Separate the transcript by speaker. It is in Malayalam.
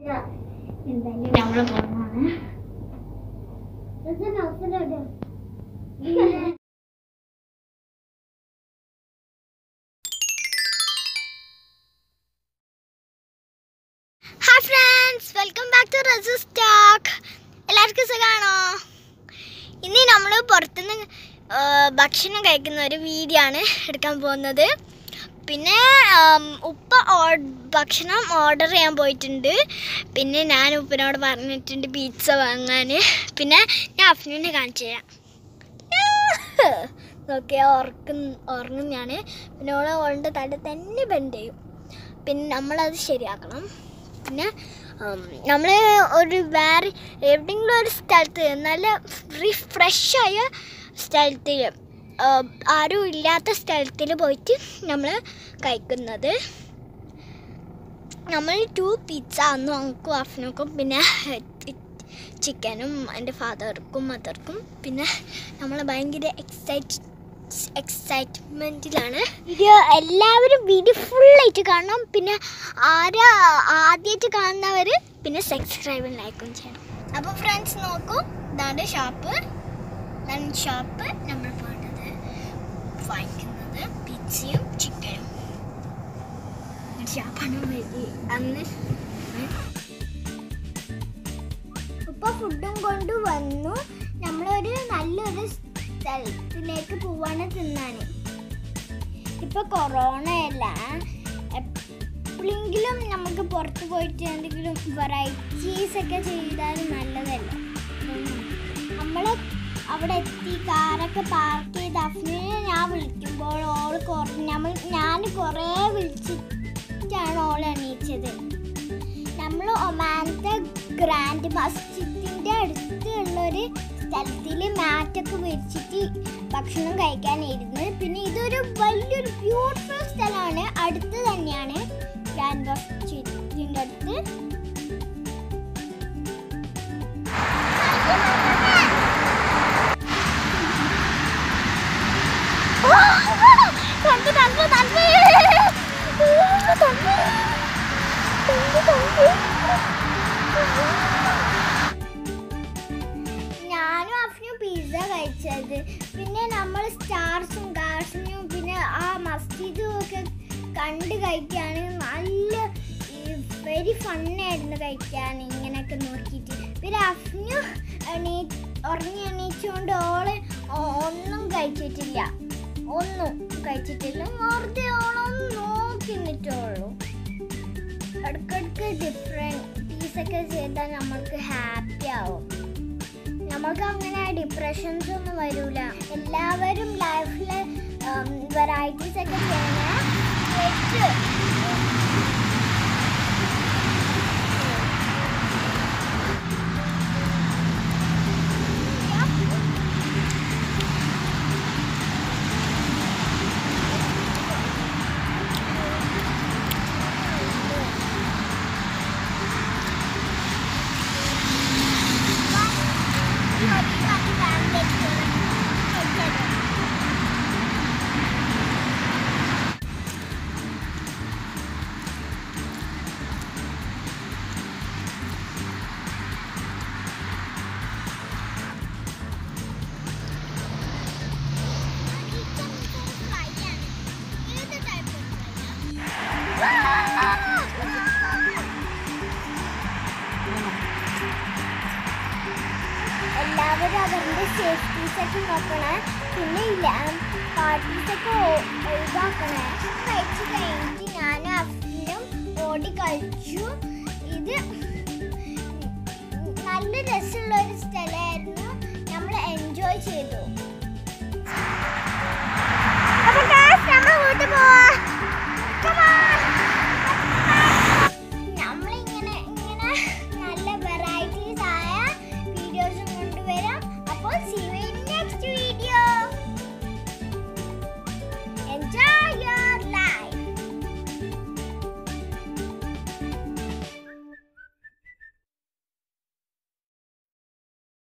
Speaker 1: എന്തായാലും നമ്മള് പോകുന്നതാണ് hi friends welcome back to Rasu stock എല്ലാവർക്കും സുഖമാണോ ഇനി നമ്മൾ പുറത്തുനിന്ന് ആ, ഭക്ഷണം കഴിക്കുന്ന ഒരു വീഡിയോ ആണ് എടുക്കാൻ പോകുന്നത് പിന്നെ ആം, ഉപ്പ ഓ- ഭക്ഷണം ഓർഡർ ചെയ്യാൻ പോയിട്ടുണ്ട് പിന്നെ ഞാൻ ഉപ്പിനോട് പറഞ്ഞിട്ടുണ്ട് പിസ്സ വാങ്ങാൻ പിന്നെ ഞാൻ അഫ്നുവിനെ കാണിച്ചു തരാം നോക്കിയാൽ ഉറക്കും ഉറങ്ങും ഞാൻ പിന്നെ ഓളെ ഓളുടെ തല തന്നെ ബെൻഡ് ചെയ്യും പിന്നെ നമ്മളത് ശരിയാക്കണം പിന്നെ നമ്മൾ ഒരു വേറെ എവിടെയെങ്കിലും ഒരു സ്ഥലത്ത് നല്ല റിഫ്രഷായ സ്ഥലത്തിൽ ആരും ഇല്ലാത്ത സ്ഥലത്തിൽ പോയിട്ട് നമ്മൾ കഴിക്കുന്നത് നമ്മൾ ടു പിസ്സ അന്ന് നമുക്കും അഫ്നക്കും പിന്നെ ചിക്കനും എൻ്റെ ഫാദർക്കും മദർക്കും പിന്നെ നമ്മൾ ഭയങ്കര എക്സൈറ്റ് എക്സൈറ്റ്മെൻറ്റിലാണ് വീഡിയോ എല്ലാവരും വീഡിയോ ഫുള്ളായിട്ട് കാണണം പിന്നെ ആരാ ആദ്യമായിട്ട് കാണുന്നവർ പിന്നെ സബ്സ്ക്രൈബും ലൈക്കും ചെയ്യണം അപ്പോൾ ഫ്രണ്ട്സ് നോക്കൂ ഇതാണ് ഷോപ്പ് ഇതാണ് ഷോപ്പ് നമ്മൾ പോകേണ്ടത് വാങ്ങിക്കുന്നത് പിzzയും ചിക്കനും ഷോപ്പാണ് വഴി അന്ന് ഉപ്പ ഫുഡും കൊണ്ട് വന്നു നമ്മളൊരു നല്ലൊരു സ്ഥലത്തിലേക്ക് പോവാണ് തിന്നാൻ ഇപ്പൊ കൊറോണ അല്ല എപ്പോഴെങ്കിലും നമുക്ക് പുറത്ത് പോയിട്ട് എന്തെങ്കിലും വെറൈറ്റീസ് ഒക്കെ ചെയ്താൽ നല്ലതല്ലേ നമ്മൾ അവിടെ എത്തി കാറൊക്കെ പാർക്ക് ചെയ്ത് അഫ്നിനെ ഞാൻ വിളിക്കുമ്പോൾ ഓൾ കുറേ നമ്മൾ ഞാൻ കുറേ വിളിച്ചിട്ടാണ് ഓൾ എണീച്ചത് നമ്മൾ ഒമാനത്തെ ഗ്രാൻഡ് മസ്ജിദിൻ്റെ അടുത്തുള്ളൊരു സ്ഥലത്തിൽ മാറ്റൊക്കെ വിരിച്ചിട്ട് ഭക്ഷണം കഴിക്കാനിരുന്ന് പിന്നെ ഇതൊരു വലിയൊരു ബ്യൂട്ടിഫുൾ സ്ഥലമാണ് അടുത്ത് തന്നെയാണ് ഗ്രാൻഡ് മസ്ജിദിൻ്റെ അടുത്ത് തണുപ്പ് തണുപ്പ് തണുപ്പ് തണുപ്പ് ഞാനും അഫിനും പിസ്സ കഴിച്ചത് പിന്നെ നമ്മൾ സ്റ്റാർസും ഗാർസിനും പിന്നെ ആ മസ്ജിദും ഒക്കെ കണ്ട് കഴിക്കുകയാണ് നല്ല വെരി ഫണ്ണായിരുന്നു കഴിക്കാൻ ഇങ്ങനെയൊക്കെ നോക്കിയിട്ട് പിന്നെ അഫിനു എണീ ഉറങ്ങി എണീച്ചുകൊണ്ട് ഓള് ഒന്നും കഴിച്ചിട്ടില്ല ഒന്നും കഴിച്ചിട്ടില്ല വെറുതെ ഓളൊന്നും നോക്കി നിന്നിട്ടുള്ളൂ ഇടയ്ക്കിടയ്ക്ക് ഡിഫറെൻറ്റ് പീസൊക്കെ ചെയ്താൽ നമ്മൾക്ക് ഹാപ്പി ആവും നമുക്ക് അങ്ങനെ ഡിപ്രഷൻസ് ഒന്നും വരൂല എല്ലാവരും ലൈഫിൽ വെറൈറ്റീസ് ഒക്കെ ചെയ്യണേ വെച്ച് എല്ലാവരും അവരുടെ സേഫ്റ്റീസ് ഒക്കെ നോക്കണേ പിന്നെ ഇല്ല പാർട്ടീസ് ഒക്കെ ഒഴിവാക്കണേ കഴിച്ച് കഴിഞ്ഞിട്ട്